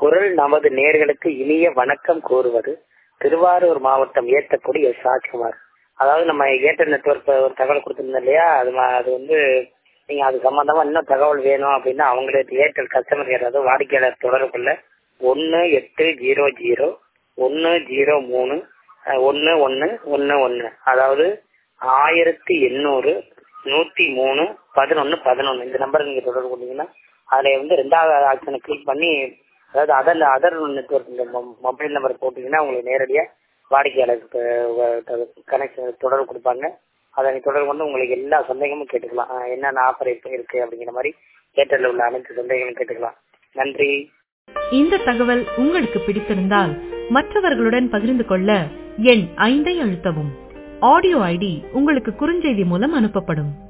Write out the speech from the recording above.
குரல் நமது நேர்களுக்கு இனிய வணக்கம் கூறுவது திருவாரூர் மாவட்டம் ஏத்தக்குடி எஸ் ராஜ்குமார் அதாவது நம்ம ஏர்டெல் நெட்ஒர்க் ஒரு தகவல் கொடுத்திருந்தோம் இல்லையா அது ம- அது வந்து நீங்க அது சம்பந்தமா இன்னும் தகவல் வேணும் அப்படின்னா அவங்களுக்கு ஏர்டெல் கஸ்டமர் கேர் அதாவது வாடிக்கையாளர் தொடர்புள்ள ஒன்னு எட்டு ஜீரோ ஜீரோ ஒன்னு ஜீரோ மூணு அஹ், ஒன்னு ஒன்னு ஒன்னு ஒன்னு அதாவது ஆயிரத்தி எண்ணூறு நூத்தி மூணு பதினொன்னு பதினொன்னு இந்த நம்பருக்கு நீங்க தொடர்பு கொண்டீங்கன்னா அதுல வந்து ரெண்டாவது ஆப்ஷனை கிளிக் பண்ணி அதாவது அதர் அதர் நெட்ஒர்க் இந்த மொபைல் நம்பர் போட்டீங்கன்னா உங்களுக்கு நேரடியா வாடிக்கையாளருக்கு கனெக்ஷன் தொடர்பு கொடுப்பாங்க அதை நீ தொடர்பு கொண்டு உங்களுக்கு எல்லா சந்தேகமும் கேட்டுக்கலாம் அஹ் என்னென்ன ஆஃபர் இப்போ இருக்கு அப்படிங்கிற மாதிரி ஏர்டெல்ல உள்ள அனைத்து சந்தேகங்களும் கேட்டுக்கலாம் நன்றி இந்த தகவல் உங்களுக்கு பிடித்திருந்தால் மற்றவர்களுடன் பகிர்ந்து கொள்ள எண் ஐந்தை அழுத்தவும் ஆடியோ ஐடி உங்களுக்கு குறுஞ்செய்தி மூலம் அனுப்பப்படும்